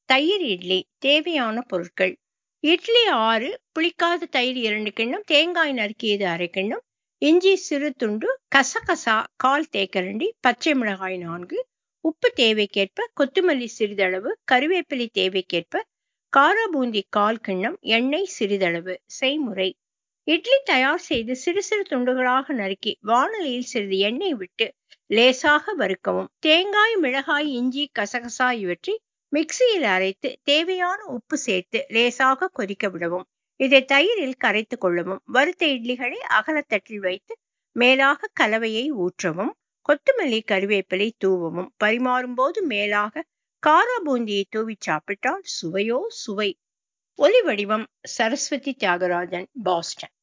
தயிர் இட்லி தேவையான பொருட்கள் இட்லி ஆறு புளிக்காத தயிர் இரண்டு கிண்ணம் தேங்காய் நறுக்கியது அரை கிண்ணம் இஞ்சி சிறு துண்டு கசகசா கால் தேக்கரண்டி பச்சை மிளகாய் நான்கு உப்பு தேவைக்கேற்ப கொத்தமல்லி சிறிதளவு கருவேப்பிலை தேவைக்கேற்ப கார பூந்தி கால் கிண்ணம் எண்ணெய் சிறிதளவு செய்முறை இட்லி தயார் செய்து சிறு சிறு துண்டுகளாக நறுக்கி வானலியில் சிறிது எண்ணெய் விட்டு லேசாக வறுக்கவும் தேங்காய் மிளகாய் இஞ்சி கசகசா இவற்றை மிக்சியில் அரைத்து தேவையான உப்பு சேர்த்து லேசாக கொதிக்க விடவும் இதை தயிரில் கரைத்து கொள்ளவும் வறுத்த இட்லிகளை அகலத்தட்டில் வைத்து மேலாக கலவையை ஊற்றவும் கொத்தமல்லி கருவேப்பிலை தூவவும் பரிமாறும் போது மேலாக காரா பூந்தியை தூவி சாப்பிட்டால் சுவையோ சுவை ஒலி வடிவம் சரஸ்வதி தியாகராஜன் பாஸ்டன்